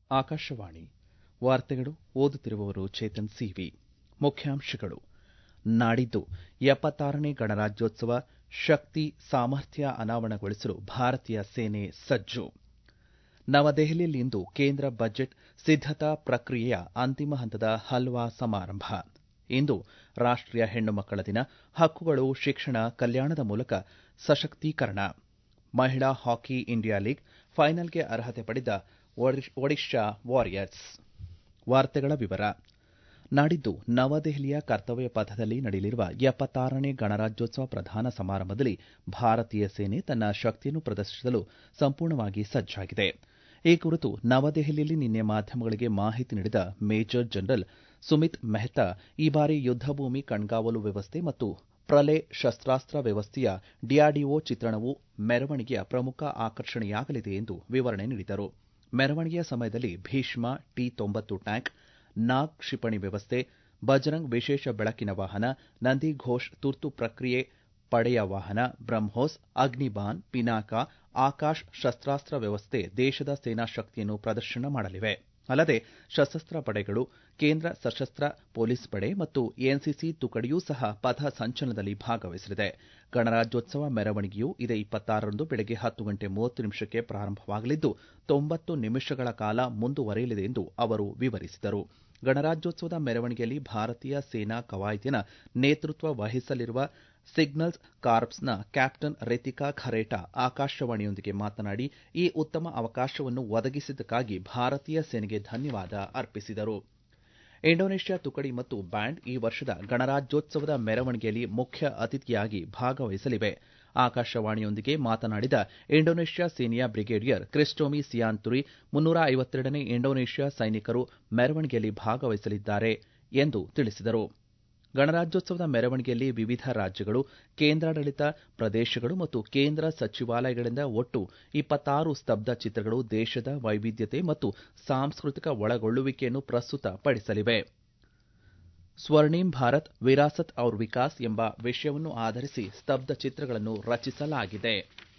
ಆಕಾಶವಾಣಿ ವಾರ್ತೆಗಳು ಓದುತ್ತಿರುವವರು ಚೇತನ್ ಸಿವಿ ಮುಖ್ಯಾಂಶಗಳು ನಾಡಿದ್ದು ಎಪ್ಪತ್ತಾರನೇ ಗಣರಾಜ್ಯೋತ್ಸವ ಶಕ್ತಿ ಸಾಮರ್ಥ್ಯ ಅನಾವರಣಗೊಳಿಸಲು ಭಾರತೀಯ ಸೇನೆ ಸಜ್ಜು ನವದೆಹಲಿಯಲ್ಲಿಂದು ಕೇಂದ್ರ ಬಜೆಟ್ ಸಿದ್ದತಾ ಪ್ರಕ್ರಿಯೆಯ ಅಂತಿಮ ಹಂತದ ಹಲ್ವಾ ಸಮಾರಂಭ ಇಂದು ರಾಷ್ಟೀಯ ಹೆಣ್ಣು ಮಕ್ಕಳ ದಿನ ಹಕ್ಕುಗಳು ಶಿಕ್ಷಣ ಕಲ್ಯಾಣದ ಮೂಲಕ ಸಶಕ್ತೀಕರಣ ಮಹಿಳಾ ಹಾಕಿ ಇಂಡಿಯಾ ಲೀಗ್ ಫೈನಲ್ಗೆ ಅರ್ಹತೆ ಪಡೆದ ಒಡಿಶಾ ವಾರಿಯರ್ಸ್ ನಾಡಿದ್ದು ನವದೆಹಲಿಯ ಕರ್ತವ್ಯ ಪಥದಲ್ಲಿ ನಡೆಯಲಿರುವ ಎಪ್ಪತ್ತಾರನೇ ಗಣರಾಜ್ಯೋತ್ಸವ ಪ್ರಧಾನ ಸಮಾರಂಭದಲ್ಲಿ ಭಾರತೀಯ ಸೇನೆ ತನ್ನ ಶಕ್ತಿಯನ್ನು ಪ್ರದರ್ಶಿಸಲು ಸಂಪೂರ್ಣವಾಗಿ ಸಜ್ಜಾಗಿದೆ ಈ ಕುರಿತು ನವದೆಹಲಿಯಲ್ಲಿ ನಿನ್ನೆ ಮಾಧ್ಯಮಗಳಿಗೆ ಮಾಹಿತಿ ನೀಡಿದ ಮೇಜರ್ ಜನರಲ್ ಸುಮಿತ್ ಮೆಹ್ತಾ ಈ ಬಾರಿ ಯುದ್ದಭೂಮಿ ಕಣ್ಗಾವಲು ವ್ಯವಸ್ಥೆ ಮತ್ತು ಪ್ರಲೆ ಶಸ್ತಾಸ್ತ್ರ ವ್ಯವಸ್ಥೆಯ ಡಿಆರ್ಡಿಒ ಚಿತ್ರಣವು ಮೆರವಣಿಗೆಯ ಪ್ರಮುಖ ಆಕರ್ಷಣೆಯಾಗಲಿದೆ ಎಂದು ವಿವರಣೆ ನೀಡಿದರು ಮೆರವಣಿಗೆಯ ಸಮಯದಲ್ಲಿ ಭೀಷ್ಮ ಟಿ ತೊಂಬತ್ತು ಟ್ಯಾಂಕ್ ನಾಗ್ ಕ್ಷಿಪಣಿ ವ್ಯವಸ್ಥೆ ಬಜರಂಗ್ ವಿಶೇಷ ಬೆಳಕಿನ ವಾಹನ ನಂದಿಘೋಷ್ ತುರ್ತು ಪ್ರತಿಕ್ರಿಯೆ ಪಡೆಯ ವಾಹನ ಬ್ರಹ್ಮೋಸ್ ಅಗ್ನಿಬಾನ್ ಪಿನಾಕ ಆಕಾಶ್ ಶಸ್ತಾಸ್ತ್ರ ವ್ಯವಸ್ಥೆ ದೇಶದ ಸೇನಾ ಶಕ್ತಿಯನ್ನು ಪ್ರದರ್ಶನ ಮಾಡಲಿವೆ ಅಲ್ಲದೆ ಸಶಸ್ತ್ರ ಪಡೆಗಳು ಕೇಂದ್ರ ಸಶಸ್ತ್ರ ಪೊಲೀಸ್ ಪಡೆ ಮತ್ತು ಎನ್ಸಿಸಿ ತುಕಡಿಯೂ ಸಹ ಪಥ ಸಂಚಲನದಲ್ಲಿ ಭಾಗವಹಿಸಲಿದೆ ಗಣರಾಜ್ಯೋತ್ಸವ ಮೆರವಣಿಗೆಯು ಇದೇ ಇಪ್ಪತ್ತಾರರಂದು ಬೆಳಗ್ಗೆ ಹತ್ತು ಗಂಟೆ ಮೂವತ್ತು ನಿಮಿಷಕ್ಕೆ ಪ್ರಾರಂಭವಾಗಲಿದ್ದು ತೊಂಬತ್ತು ನಿಮಿಷಗಳ ಕಾಲ ಮುಂದುವರೆಯಲಿದೆ ಎಂದು ಅವರು ವಿವರಿಸಿದರು ಗಣರಾಜ್ಯೋತ್ಸವದ ಮೆರವಣಿಗೆಯಲ್ಲಿ ಭಾರತೀಯ ಸೇನಾ ಕವಾಯತಿನ ನೇತೃತ್ವ ವಹಿಸಲಿರುವ ಸಿಗ್ನಲ್ಸ್ ಕಾರ್ಪ್ಸ್ನ ಕ್ಯಾಪ್ಟನ್ ರಿತಿಕಾ ಖರೇಟಾ ಆಕಾಶವಾಣಿಯೊಂದಿಗೆ ಮಾತನಾಡಿ ಈ ಉತ್ತಮ ಅವಕಾಶವನ್ನು ಒದಗಿಸಿದ್ದಕ್ಕಾಗಿ ಭಾರತೀಯ ಸೇನೆಗೆ ಧನ್ಯವಾದ ಅರ್ಪಿಸಿದರು ಇಂಡೋನೇಷ್ಯಾ ತುಕಡಿ ಮತ್ತು ಬ್ಯಾಂಡ್ ಈ ವರ್ಷದ ಗಣರಾಜ್ಯೋತ್ಸವದ ಮೆರವಣಿಗೆಯಲ್ಲಿ ಮುಖ್ಯ ಅತಿಥಿಯಾಗಿ ಭಾಗವಹಿಸಲಿವೆ ಆಕಾಶವಾಣಿಯೊಂದಿಗೆ ಮಾತನಾಡಿದ ಇಂಡೋನೇಷ್ಯಾ ಸೇನೆಯ ಬ್ರಿಗೇಡಿಯರ್ ಕ್ರಿಸ್ಟೋಮಿ ಸಿಯಾನ್ತುರಿ ಮುನ್ನೂರ ಐವತ್ತೆರಡನೇ ಇಂಡೋನೇಷ್ಯಾ ಸೈನಿಕರು ಮೆರವಣಿಗೆಯಲ್ಲಿ ಭಾಗವಹಿಸಲಿದ್ದಾರೆ ಎಂದು ತಿಳಿಸಿದರು ಗಣರಾಜ್ಯೋತ್ಸವದ ಮೆರವಣಿಗೆಯಲ್ಲಿ ವಿವಿಧ ರಾಜ್ಯಗಳು ಕೇಂದ್ರಾಡಳಿತ ಪ್ರದೇಶಗಳು ಮತ್ತು ಕೇಂದ್ರ ಸಚಿವಾಲಯಗಳಿಂದ ಒಟ್ಟು ಇಪ್ಪತ್ತಾರು ಸ್ತಬ್ಧ ಚಿತ್ರಗಳು ದೇಶದ ವೈವಿಧ್ಯತೆ ಮತ್ತು ಸಾಂಸ್ಕೃತಿಕ ಒಳಗೊಳ್ಳುವಿಕೆಯನ್ನು ಪ್ರಸ್ತುತ ಪಡಿಸಲಿವೆ ಸ್ವರ್ಣಿಮ್ ಭಾರತ್ ವಿರಾಸತ್ ಔರ್ ವಿಕಾಸ್ ಎಂಬ ವಿಷಯವನ್ನು ಆಧರಿಸಿ ಸ್ತಬ್ಧ ಚಿತ್ರಗಳನ್ನು ರಚಿಸಲಾಗಿದೆ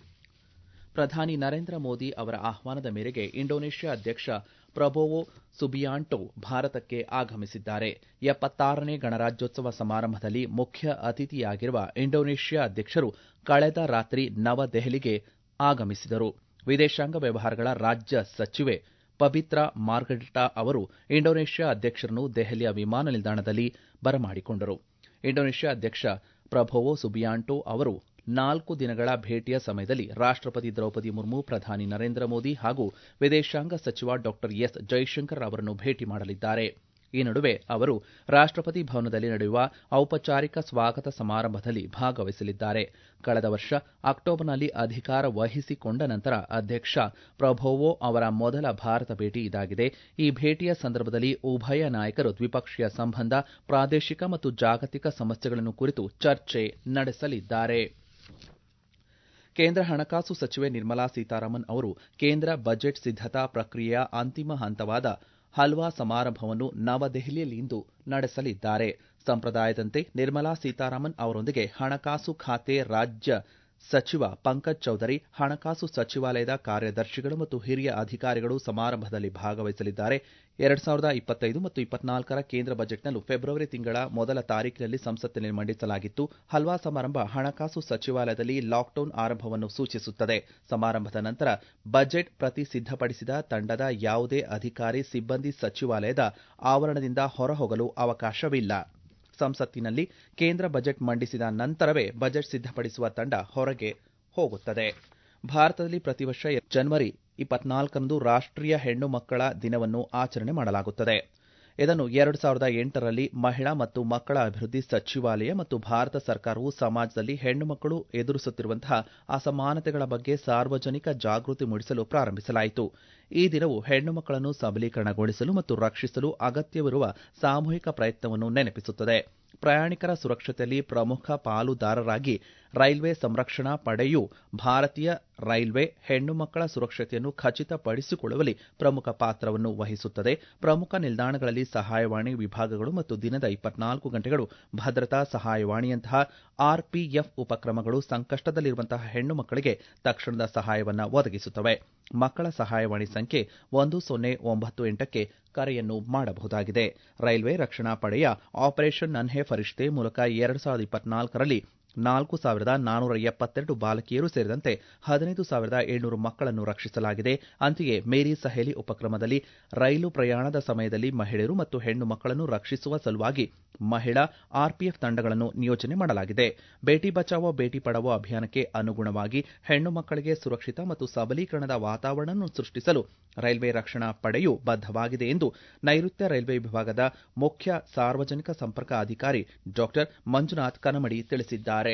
ಪ್ರಧಾನಿ ನರೇಂದ್ರ ಮೋದಿ ಅವರ ಆಹ್ವಾನದ ಮೇರೆಗೆ ಇಂಡೋನೇಷ್ಯಾ ಅಧ್ಯಕ್ಷ ಪ್ರಬೋವೋ ಸುಬಿಯಾಂಟೋ ಭಾರತಕ್ಕೆ ಆಗಮಿಸಿದ್ದಾರೆ ಎಪ್ಪತ್ತಾರನೇ ಗಣರಾಜ್ಯೋತ್ಸವ ಸಮಾರಂಭದಲ್ಲಿ ಮುಖ್ಯ ಅತಿಥಿಯಾಗಿರುವ ಇಂಡೋನೇಷ್ಯಾ ಅಧ್ಯಕ್ಷರು ಕಳೆದ ರಾತ್ರಿ ನವದೆಹಲಿಗೆ ಆಗಮಿಸಿದರು ವಿದೇಶಾಂಗ ವ್ಯವಹಾರಗಳ ರಾಜ್ಯ ಸಚಿವೆ ಪಬಿತ್ರಾ ಮಾರ್ಗರಿಟಾ ಅವರು ಇಂಡೋನೇಷ್ಯಾ ಅಧ್ಯಕ್ಷರನ್ನು ದೆಹಲಿಯ ವಿಮಾನ ನಿಲ್ದಾಣದಲ್ಲಿ ಬರಮಾಡಿಕೊಂಡರು ಇಂಡೋನೇಷ್ಯಾ ಅಧ್ಯಕ್ಷ ಪ್ರಬೋವೋ ಸುಬಿಯಾಂಟೋ ಅವರು ನಾಲ್ಕು ದಿನಗಳ ಭೇಟಿಯ ಸಮಯದಲ್ಲಿ ರಾಷ್ಟಪತಿ ದ್ರೌಪದಿ ಮುರ್ಮು ಪ್ರಧಾನಿ ನರೇಂದ್ರ ಮೋದಿ ಹಾಗೂ ವಿದೇಶಾಂಗ ಸಚಿವ ಡಾ ಎಸ್ ಜೈಶಂಕರ್ ಅವರನ್ನು ಭೇಟಿ ಮಾಡಲಿದ್ದಾರೆ ಈ ನಡುವೆ ಅವರು ರಾಷ್ಟಪತಿ ಭವನದಲ್ಲಿ ನಡೆಯುವ ಔಪಚಾರಿಕ ಸ್ವಾಗತ ಸಮಾರಂಭದಲ್ಲಿ ಭಾಗವಹಿಸಲಿದ್ದಾರೆ ಕಳೆದ ವರ್ಷ ಅಕ್ಟೋಬರ್ನಲ್ಲಿ ಅಧಿಕಾರ ವಹಿಸಿಕೊಂಡ ನಂತರ ಅಧ್ಯಕ್ಷ ಪ್ರಬೋವೋ ಅವರ ಮೊದಲ ಭಾರತ ಭೇಟಿ ಇದಾಗಿದೆ ಈ ಭೇಟಿಯ ಸಂದರ್ಭದಲ್ಲಿ ಉಭಯ ನಾಯಕರು ದ್ವಿಪಕ್ಷೀಯ ಸಂಬಂಧ ಪ್ರಾದೇಶಿಕ ಮತ್ತು ಜಾಗತಿಕ ಸಮಸ್ಯೆಗಳನ್ನು ಕುರಿತು ಚರ್ಚೆ ನಡೆಸಲಿದ್ದಾರೆ ಕೇಂದ್ರ ಹಣಕಾಸು ಸಚಿವೆ ನಿರ್ಮಲಾ ಸೀತಾರಾಮನ್ ಅವರು ಕೇಂದ್ರ ಬಜೆಟ್ ಸಿದ್ದತಾ ಪ್ರಕ್ರಿಯೆಯ ಅಂತಿಮ ಹಂತವಾದ ಹಲ್ವಾ ಸಮಾರಂಭವನ್ನು ನವದೆಹಲಿಯಲ್ಲಿಂದು ನಡೆಸಲಿದ್ದಾರೆ ಸಂಪ್ರದಾಯದಂತೆ ನಿರ್ಮಲಾ ಸೀತಾರಾಮನ್ ಅವರೊಂದಿಗೆ ಹಣಕಾಸು ಖಾತೆ ರಾಜ್ಯ ಸಚಿವ ಪಂಕಜ್ ಚೌಧರಿ ಹಣಕಾಸು ಸಚಿವಾಲಯದ ಕಾರ್ಯದರ್ಶಿಗಳು ಮತ್ತು ಹಿರಿಯ ಅಧಿಕಾರಿಗಳು ಸಮಾರಂಭದಲ್ಲಿ ಭಾಗವಹಿಸಲಿದ್ದಾರೆ ಎರಡ್ ಸಾವಿರದ ಇಪ್ಪತ್ತೈದು ಮತ್ತು ಇಪ್ಪತ್ನಾಲ್ಕರ ಕೇಂದ್ರ ಬಜೆಟ್ನನ್ನು ಫೆಬ್ರವರಿ ತಿಂಗಳ ಮೊದಲ ತಾರೀಕಿನಲ್ಲಿ ಸಂಸತ್ತಿನಲ್ಲಿ ಮಂಡಿಸಲಾಗಿತ್ತು ಹಲ್ವಾ ಸಮಾರಂಭ ಹಣಕಾಸು ಸಚಿವಾಲಯದಲ್ಲಿ ಲಾಕ್ಡೌನ್ ಆರಂಭವನ್ನು ಸೂಚಿಸುತ್ತದೆ ಸಮಾರಂಭದ ನಂತರ ಬಜೆಟ್ ಪ್ರತಿ ಸಿದ್ದಪಡಿಸಿದ ತಂಡದ ಯಾವುದೇ ಅಧಿಕಾರಿ ಸಿಬ್ಬಂದಿ ಸಚಿವಾಲಯದ ಆವರಣದಿಂದ ಹೊರಹೋಗಲು ಅವಕಾಶವಿಲ್ಲ ಸಂಸತ್ತಿನಲ್ಲಿ ಕೇಂದ್ರ ಬಜೆಟ್ ಮಂಡಿಸಿದ ನಂತರವೇ ಬಜೆಟ್ ಸಿದ್ದಪಡಿಸುವ ತಂಡ ಹೊರಗೆ ಹೋಗುತ್ತದೆ ಭಾರತದಲ್ಲಿ ಪ್ರತಿ ವರ್ಷ ಜನವರಿ ಇಪ್ಪತ್ನಾಲ್ಕರಂದು ರಾಷ್ಟೀಯ ಹೆಣ್ಣು ಮಕ್ಕಳ ದಿನವನ್ನು ಆಚರಣೆ ಮಾಡಲಾಗುತ್ತದೆ ಇದನ್ನು ಎರಡು ಸಾವಿರದ ಎಂಟರಲ್ಲಿ ಮಹಿಳಾ ಮತ್ತು ಮಕ್ಕಳ ಅಭಿವೃದ್ಧಿ ಸಚಿವಾಲಯ ಮತ್ತು ಭಾರತ ಸರ್ಕಾರವು ಸಮಾಜದಲ್ಲಿ ಹೆಣ್ಣು ಮಕ್ಕಳು ಎದುರಿಸುತ್ತಿರುವಂತಹ ಅಸಮಾನತೆಗಳ ಬಗ್ಗೆ ಸಾರ್ವಜನಿಕ ಜಾಗೃತಿ ಮೂಡಿಸಲು ಪ್ರಾರಂಭಿಸಲಾಯಿತು ಈ ದಿನವು ಹೆಣ್ಣು ಮಕ್ಕಳನ್ನು ಸಬಲೀಕರಣಗೊಳಿಸಲು ಮತ್ತು ರಕ್ಷಿಸಲು ಅಗತ್ಯವಿರುವ ಸಾಮೂಹಿಕ ಪ್ರಯತ್ನವನ್ನು ನೆನಪಿಸುತ್ತದೆ ಪ್ರಯಾಣಿಕರ ಸುರಕ್ಷತೆಯಲ್ಲಿ ಪ್ರಮುಖ ಪಾಲುದಾರರಾಗಿ ರೈಲ್ವೆ ಸಂರಕ್ಷಣಾ ಪಡೆಯು ಭಾರತೀಯ ರೈಲ್ವೆ ಹೆಣ್ಣು ಮಕ್ಕಳ ಸುರಕ್ಷತೆಯನ್ನು ಖಚಿತಪಡಿಸಿಕೊಳ್ಳುವಲ್ಲಿ ಪ್ರಮುಖ ಪಾತ್ರವನ್ನು ವಹಿಸುತ್ತದೆ ಪ್ರಮುಖ ನಿಲ್ದಾಣಗಳಲ್ಲಿ ಸಹಾಯವಾಣಿ ವಿಭಾಗಗಳು ಮತ್ತು ದಿನದ ಇಪ್ಪತ್ನಾಲ್ಕು ಗಂಟೆಗಳು ಭದ್ರತಾ ಸಹಾಯವಾಣಿಯಂತಹ ಆರ್ಪಿಎಫ್ ಉಪಕ್ರಮಗಳು ಸಂಕಷ್ಟದಲ್ಲಿರುವಂತಹ ಹೆಣ್ಣು ಮಕ್ಕಳಿಗೆ ತಕ್ಷಣದ ಸಹಾಯವನ್ನು ಒದಗಿಸುತ್ತವೆ ಮಕ್ಕಳ ಸಹಾಯವಾಣಿ ಸಂಖ್ಯೆ ಒಂದು ಸೊನ್ನೆ ಒಂಬತ್ತು ಎಂಟಕ್ಕೆ ಕರೆಯನ್ನು ಮಾಡಬಹುದಾಗಿದೆ ರೈಲ್ವೆ ರಕ್ಷಣಾ ಪಡೆಯ ಆಪರೇಷನ್ ನನ್ಹೆ ಫರಿಷ್ತೆ ಮೂಲಕ ಎರಡು ಸಾವಿರದ ಇಪ್ಪತ್ನಾಲ್ಕರಲ್ಲಿ ನಾಲ್ಕು ಸಾವಿರದ ನಾನೂರ ಎಪ್ಪತ್ತೆರಡು ಬಾಲಕಿಯರು ಸೇರಿದಂತೆ ಹದಿನೈದು ಸಾವಿರದ ಏಳ್ನೂರು ಮಕ್ಕಳನ್ನು ರಕ್ಷಿಸಲಾಗಿದೆ ಅಂತೆಯೇ ಮೇರಿ ಸಹೇಲಿ ಉಪಕ್ರಮದಲ್ಲಿ ರೈಲು ಪ್ರಯಾಣದ ಸಮಯದಲ್ಲಿ ಮಹಿಳೆಯರು ಮತ್ತು ಹೆಣ್ಣು ಮಕ್ಕಳನ್ನು ರಕ್ಷಿಸುವ ಸಲುವಾಗಿ ಮಹಿಳಾ ಆರ್ಪಿಎಫ್ ತಂಡಗಳನ್ನು ನಿಯೋಜನೆ ಮಾಡಲಾಗಿದೆ ಬೇಟಿ ಬಚಾವೋ ಬೇಟಿ ಪಡಾವೋ ಅಭಿಯಾನಕ್ಕೆ ಅನುಗುಣವಾಗಿ ಹೆಣ್ಣು ಮಕ್ಕಳಿಗೆ ಸುರಕ್ಷಿತ ಮತ್ತು ಸಬಲೀಕರಣದ ವಾತಾವರಣವನ್ನು ಸೃಷ್ಟಿಸಲು ರೈಲ್ವೆ ರಕ್ಷಣಾ ಪಡೆಯು ಬದ್ಧವಾಗಿದೆ ಎಂದು ನೈಋತ್ಯ ರೈಲ್ವೆ ವಿಭಾಗದ ಮುಖ್ಯ ಸಾರ್ವಜನಿಕ ಸಂಪರ್ಕ ಅಧಿಕಾರಿ ಡಾಕ್ಟರ್ ಮಂಜುನಾಥ್ ಕನಮಡಿ ತಿಳಿಸಿದ್ದಾರೆ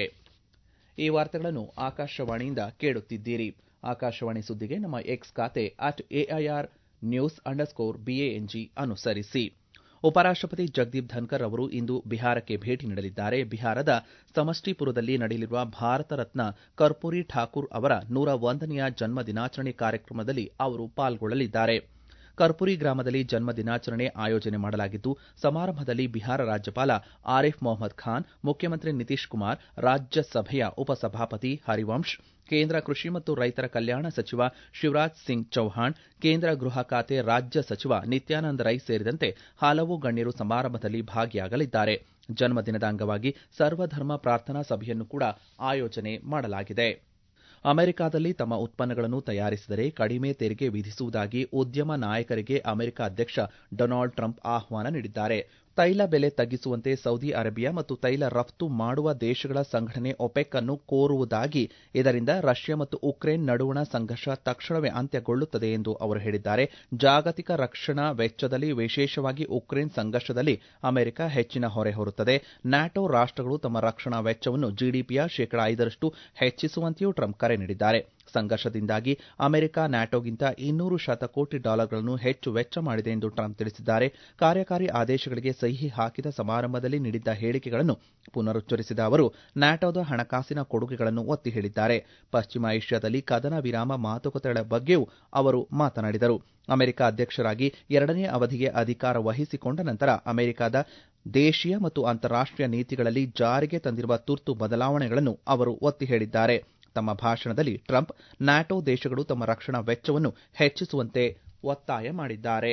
ಈ ವಾರ್ತೆಗಳನ್ನು ಆಕಾಶವಾಣಿಯಿಂದ ಕೇಳುತ್ತಿದ್ದೀರಿ ಆಕಾಶವಾಣಿ ಸುದ್ದಿಗೆ ನಮ್ಮ ಎಕ್ಸ್ ಖಾತೆ at AIR news underscore BANG ಅನುಸರಿಸಿ ಉಪರಾಷ್ಟಪತಿ ಜಗದೀಪ್ ಧನ್ಕರ್ ಅವರು ಇಂದು ಬಿಹಾರಕ್ಕೆ ಭೇಟಿ ನೀಡಲಿದ್ದಾರೆ ಬಿಹಾರದ ಸಮಷ್ಟಿಪುರದಲ್ಲಿ ನಡೆಯಲಿರುವ ಭಾರತ ರತ್ನ ಕರ್ಪೂರಿ ಠಾಕೂರ್ ಅವರ ನೂರ ಒಂದನೆಯ ಜನ್ಮ ದಿನಾಚರಣೆ ಕಾರ್ಯಕ್ರಮದಲ್ಲಿ ಅವರು ಪಾಲ್ಗೊಳ್ಳಲಿದ್ದಾರೆ ಕರ್ಪುರಿ ಗ್ರಾಮದಲ್ಲಿ ಜನ್ಮ ದಿನಾಚರಣೆ ಆಯೋಜನೆ ಮಾಡಲಾಗಿದ್ದು ಸಮಾರಂಭದಲ್ಲಿ ಬಿಹಾರ ರಾಜ್ಯಪಾಲ ಆರಿಫ್ ಮೊಹಮ್ಮದ್ ಖಾನ್ ಮುಖ್ಯಮಂತ್ರಿ ನಿತೀಶ್ ಕುಮಾರ್ ರಾಜ್ಯಸಭೆಯ ಉಪಸಭಾಪತಿ ಹರಿವಂಶ್ ಕೇಂದ್ರ ಕೃಷಿ ಮತ್ತು ರೈತರ ಕಲ್ಯಾಣ ಸಚಿವ ಶಿವರಾಜ್ ಸಿಂಗ್ ಚೌಹಾಣ್ ಕೇಂದ್ರ ಗೃಹ ಖಾತೆ ರಾಜ್ಯ ಸಚಿವ ನಿತ್ಯಾನಂದ ರೈ ಸೇರಿದಂತೆ ಹಲವು ಗಣ್ಯರು ಸಮಾರಂಭದಲ್ಲಿ ಭಾಗಿಯಾಗಲಿದ್ದಾರೆ ಜನ್ಮದಿನದ ಅಂಗವಾಗಿ ಸರ್ವಧರ್ಮ ಪ್ರಾರ್ಥನಾ ಸಭೆಯನ್ನು ಕೂಡ ಆಯೋಜನೆ ಮಾಡಲಾಗಿದೆ ಅಮೆರಿಕಾದಲ್ಲಿ ತಮ್ಮ ಉತ್ಪನ್ನಗಳನ್ನು ತಯಾರಿಸಿದರೆ ಕಡಿಮೆ ತೆರಿಗೆ ವಿಧಿಸುವುದಾಗಿ ಉದ್ಯಮ ನಾಯಕರಿಗೆ ಅಮೆರಿಕ ಅಧ್ಯಕ್ಷ ಡೊನಾಲ್ಡ್ ಟ್ರಂಪ್ ಆಹ್ವಾನ ನೀಡಿದ್ದಾರೆ ತೈಲ ಬೆಲೆ ತಗ್ಗಿಸುವಂತೆ ಸೌದಿ ಅರೇಬಿಯಾ ಮತ್ತು ತೈಲ ರಫ್ತು ಮಾಡುವ ದೇಶಗಳ ಸಂಘಟನೆ ಒಪೆಕ್ ಅನ್ನು ಕೋರುವುದಾಗಿ ಇದರಿಂದ ರಷ್ಯಾ ಮತ್ತು ಉಕ್ರೇನ್ ನಡುವಣ ಸಂಘರ್ಷ ತಕ್ಷಣವೇ ಅಂತ್ಯಗೊಳ್ಳುತ್ತದೆ ಎಂದು ಅವರು ಹೇಳಿದ್ದಾರೆ ಜಾಗತಿಕ ರಕ್ಷಣಾ ವೆಚ್ಚದಲ್ಲಿ ವಿಶೇಷವಾಗಿ ಉಕ್ರೇನ್ ಸಂಘರ್ಷದಲ್ಲಿ ಅಮೆರಿಕ ಹೆಚ್ಚಿನ ಹೊರೆ ಹೊರುತ್ತದೆ ನ್ಯಾಟೋ ರಾಷ್ಟಗಳು ತಮ್ಮ ರಕ್ಷಣಾ ವೆಚ್ಚವನ್ನು ಜಿಡಿಪಿಯ ಶೇಕಡಾ ಐದರಷ್ಟು ಹೆಚ್ಚಿಸುವಂತೆಯೂ ಟ್ರಂಪ್ ಕರೆ ನೀಡಿದ್ದಾರೆ ಸಂಘರ್ಷದಿಂದಾಗಿ ಅಮೆರಿಕ ನ್ಯಾಟೋಗಿಂತ ಇನ್ನೂರು ಶತಕೋಟಿ ಡಾಲರ್ಗಳನ್ನು ಹೆಚ್ಚು ವೆಚ್ಚ ಮಾಡಿದೆ ಎಂದು ಟ್ರಂಪ್ ತಿಳಿಸಿದ್ದಾರೆ ಕಾರ್ಯಕಾರಿ ಆದೇಶಗಳಿಗೆ ಸಹಿ ಹಾಕಿದ ಸಮಾರಂಭದಲ್ಲಿ ನೀಡಿದ್ದ ಹೇಳಿಕೆಗಳನ್ನು ಪುನರುಚ್ಚರಿಸಿದ ಅವರು ನ್ಯಾಟೋದ ಹಣಕಾಸಿನ ಕೊಡುಗೆಗಳನ್ನು ಒತ್ತಿ ಹೇಳಿದ್ದಾರೆ ಪಶ್ಚಿಮ ಏಷ್ಯಾದಲ್ಲಿ ಕದನ ವಿರಾಮ ಮಾತುಕತೆಗಳ ಬಗ್ಗೆಯೂ ಅವರು ಮಾತನಾಡಿದರು ಅಮೆರಿಕ ಅಧ್ಯಕ್ಷರಾಗಿ ಎರಡನೇ ಅವಧಿಗೆ ಅಧಿಕಾರ ವಹಿಸಿಕೊಂಡ ನಂತರ ಅಮೆರಿಕದ ದೇಶೀಯ ಮತ್ತು ಅಂತಾರಾಷ್ಟೀಯ ನೀತಿಗಳಲ್ಲಿ ಜಾರಿಗೆ ತಂದಿರುವ ತುರ್ತು ಬದಲಾವಣೆಗಳನ್ನು ಅವರು ಒತ್ತಿ ಹೇಳಿದ್ದಾರೆ ತಮ್ಮ ಭಾಷಣದಲ್ಲಿ ಟ್ರಂಪ್ ನ್ಯಾಟೋ ದೇಶಗಳು ತಮ್ಮ ರಕ್ಷಣಾ ವೆಚ್ಚವನ್ನು ಹೆಚ್ಚಿಸುವಂತೆ ಒತ್ತಾಯ ಮಾಡಿದ್ದಾರೆ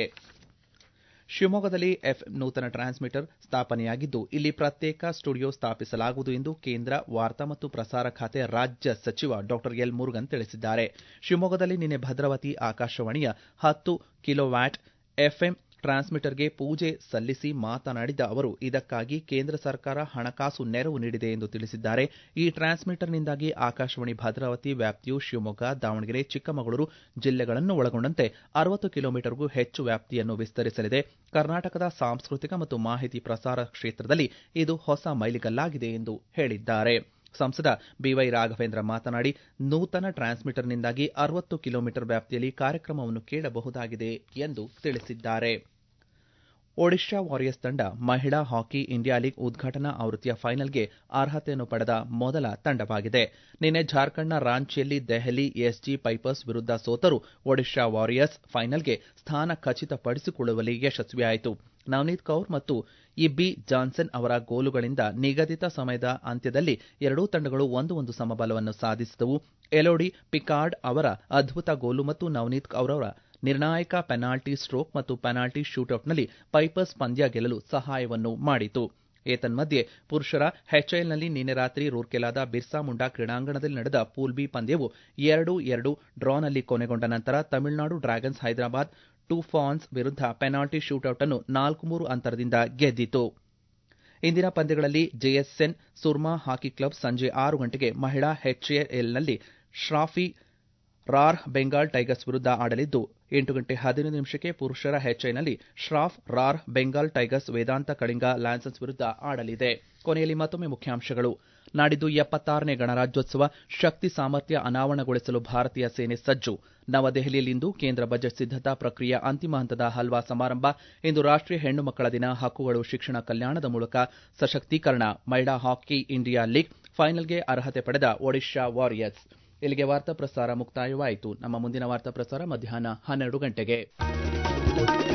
ಶಿವಮೊಗ್ಗದಲ್ಲಿ ಎಫ್ಎಂ ನೂತನ ಟ್ರಾನ್ಸ್ಮಿಟರ್ ಸ್ಥಾಪನೆಯಾಗಿದ್ದು ಇಲ್ಲಿ ಪ್ರತ್ಯೇಕ ಸ್ಟುಡಿಯೋ ಸ್ಥಾಪಿಸಲಾಗುವುದು ಎಂದು ಕೇಂದ್ರ ವಾರ್ತಾ ಮತ್ತು ಪ್ರಸಾರ ಖಾತೆ ರಾಜ್ಯ ಸಚಿವ ಡಾ ಎಲ್ ಮುರುಗನ್ ತಿಳಿಸಿದ್ದಾರೆ ಶಿವಮೊಗ್ಗದಲ್ಲಿ ನಿನ್ನೆ ಭದ್ರಾವತಿ ಆಕಾಶವಾಣಿಯ ಹತ್ತು ಕಿಲೋವ್ಯಾಟ್ ಎಫ್ಎಂ ಟ್ರಾನ್ಸ್ಮಿಟರ್ಗೆ ಪೂಜೆ ಸಲ್ಲಿಸಿ ಮಾತನಾಡಿದ ಅವರು ಇದಕ್ಕಾಗಿ ಕೇಂದ್ರ ಸರ್ಕಾರ ಹಣಕಾಸು ನೆರವು ನೀಡಿದೆ ಎಂದು ತಿಳಿಸಿದ್ದಾರೆ ಈ ಟ್ರಾನ್ಸ್ಮಿಟರ್ನಿಂದಾಗಿ ಆಕಾಶವಾಣಿ ಭದ್ರಾವತಿ ವ್ಯಾಪ್ತಿಯು ಶಿವಮೊಗ್ಗ ದಾವಣಗೆರೆ ಚಿಕ್ಕಮಗಳೂರು ಜಿಲ್ಲೆಗಳನ್ನು ಒಳಗೊಂಡಂತೆ ಅರವತ್ತು ಕಿಲೋಮೀಟರ್ಗೂ ಹೆಚ್ಚು ವ್ಯಾಪ್ತಿಯನ್ನು ವಿಸ್ತರಿಸಲಿದೆ ಕರ್ನಾಟಕದ ಸಾಂಸ್ಕೃತಿಕ ಮತ್ತು ಮಾಹಿತಿ ಪ್ರಸಾರ ಕ್ಷೇತ್ರದಲ್ಲಿ ಇದು ಹೊಸ ಮೈಲಿಗಲ್ಲಾಗಿದೆ ಎಂದು ಹೇಳಿದ್ದಾರೆ ಸಂಸದ ಬಿವೈ ರಾಘವೇಂದ್ರ ಮಾತನಾಡಿ ನೂತನ ಟ್ರಾನ್ಸ್ಮಿಟರ್ನಿಂದಾಗಿ ಅರವತ್ತು ಕಿಲೋಮೀಟರ್ ವ್ಯಾಪ್ತಿಯಲ್ಲಿ ಕಾರ್ಯಕ್ರಮವನ್ನು ಕೇಳಬಹುದಾಗಿದೆ ಎಂದು ತಿಳಿಸಿದ್ದಾರೆ ಒಡಿಶಾ ವಾರಿಯರ್ಸ್ ತಂಡ ಮಹಿಳಾ ಹಾಕಿ ಇಂಡಿಯಾ ಲೀಗ್ ಉದ್ಘಾಟನಾ ಆವೃತ್ತಿಯ ಫೈನಲ್ಗೆ ಅರ್ಹತೆಯನ್ನು ಪಡೆದ ಮೊದಲ ತಂಡವಾಗಿದೆ ನಿನ್ನೆ ಜಾರ್ಖಂಡ್ನ ರಾಂಚಿಯಲ್ಲಿ ದೆಹಲಿ ಎಸ್ಜಿ ಪೈಪರ್ಸ್ ವಿರುದ್ಧ ಸೋತರೂ ಒಡಿಶಾ ವಾರಿಯರ್ಸ್ ಫೈನಲ್ಗೆ ಸ್ಥಾನ ಖಚಿತಪಡಿಸಿಕೊಳ್ಳುವಲ್ಲಿ ಯಶಸ್ವಿಯಾಯಿತು ನವನೀತ್ ಕೌರ್ ಮತ್ತು ಇಬ್ಬಿ ಜಾನ್ಸನ್ ಅವರ ಗೋಲುಗಳಿಂದ ನಿಗದಿತ ಸಮಯದ ಅಂತ್ಯದಲ್ಲಿ ಎರಡೂ ತಂಡಗಳು ಒಂದು ಒಂದು ಸಮಬಲವನ್ನು ಸಾಧಿಸಿದವು ಎಲೋಡಿ ಪಿಕಾರ್ಡ್ ಅವರ ಅದ್ಭುತ ಗೋಲು ಮತ್ತು ನವನೀತ್ ಕೌರ್ ಅವರ ನಿರ್ಣಾಯಕ ಪೆನಾಲ್ಟಿ ಸ್ಟ್ರೋಕ್ ಮತ್ತು ಪೆನಾಲ್ಟಿ ಶೂಟೌಟ್ನಲ್ಲಿ ಪೈಪರ್ಸ್ ಪಂದ್ಯ ಗೆಲ್ಲಲು ಸಹಾಯವನ್ನು ಮಾಡಿತು ಏತನ್ಮಧ್ಯೆ ಪುರುಷರ ಎಚ್ಎಎಲ್ನಲ್ಲಿ ನಿನ್ನೆ ರಾತ್ರಿ ರೂರ್ಕೆಲಾದ ಬಿರ್ಸಾ ಮುಂಡಾ ಕ್ರೀಡಾಂಗಣದಲ್ಲಿ ನಡೆದ ಪೂಲ್ ಬಿ ಪಂದ್ಯವು ಎರಡು ಎರಡು ಡ್ರಾನಲ್ಲಿ ಕೊನೆಗೊಂಡ ನಂತರ ತಮಿಳುನಾಡು ಡ್ರ್ಯಾಗನ್ಸ್ ಹೈದರಾಬಾದ್ ಟೂಫಾನ್ಸ್ ವಿರುದ್ಧ ಪೆನಾಲ್ಟಿ ಶೂಟೌಟ್ ಅನ್ನು ನಾಲ್ಕು ಮೂರು ಅಂತರದಿಂದ ಗೆದ್ದಿತು ಇಂದಿನ ಪಂದ್ಯಗಳಲ್ಲಿ ಜೆಎಸ್ಎನ್ ಸುರ್ಮಾ ಹಾಕಿ ಕ್ಲಬ್ ಸಂಜೆ ಆರು ಗಂಟೆಗೆ ಮಹಿಳಾ ಎಚ್ಎಎಲ್ನಲ್ಲಿ ಶ್ರಾಫಿ ರಾರ್ ಬೆಂಗಾಲ್ ಟೈಗರ್ಸ್ ವಿರುದ್ಧ ಆಡಲಿದ್ದು ಎಂಟು ಗಂಟೆ ಹದಿನೈದು ನಿಮಿಷಕ್ಕೆ ಪುರುಷರ ಹೆಚ್ಐನಲ್ಲಿ ಶ್ರಾಫ್ ರಾರ್ ಬೆಂಗಾಲ್ ಟೈಗರ್ಸ್ ವೇದಾಂತ ಕಳಿಂಗ ಲ್ಯಾನ್ಸನ್ಸ್ ವಿರುದ್ಧ ಆಡಲಿದೆ ಕೊನೆಯಲ್ಲಿ ಮತ್ತೊಮ್ಮೆ ಮುಖ್ಯಾಂಶಗಳು ನಾಡಿದ್ದು ಎಪ್ಪತ್ತಾರನೇ ಗಣರಾಜ್ಯೋತ್ಸವ ಶಕ್ತಿ ಸಾಮರ್ಥ್ಯ ಅನಾವರಣಗೊಳಿಸಲು ಭಾರತೀಯ ಸೇನೆ ಸಜ್ಜು ನವದೆಹಲಿಯಲ್ಲಿಂದು ಕೇಂದ್ರ ಬಜೆಟ್ ಸಿದ್ದತಾ ಪ್ರಕ್ರಿಯೆ ಅಂತಿಮ ಹಂತದ ಹಲ್ವಾ ಸಮಾರಂಭ ಇಂದು ರಾಷ್ಟೀಯ ಹೆಣ್ಣು ಮಕ್ಕಳ ದಿನ ಹಕ್ಕುಗಳು ಶಿಕ್ಷಣ ಕಲ್ಯಾಣದ ಮೂಲಕ ಸಶಕ್ತೀಕರಣ ಮಹಿಳಾ ಹಾಕಿ ಇಂಡಿಯಾ ಲೀಗ್ ಫೈನಲ್ಗೆ ಅರ್ಹತೆ ಪಡೆದ ಒಡಿಶಾ ವಾರಿಯರ್ಸ್ ಇಲ್ಲಿಗೆ ವಾರ್ತಾ ಪ್ರಸಾರ ಮುಕ್ತಾಯವಾಯಿತು ನಮ್ಮ ಮುಂದಿನ ವಾರ್ತಾ ಪ್ರಸಾರ ಮಧ್ಯಾಹ್ನ ಹನ್ನೆರಡು ಗಂಟೆಗೆ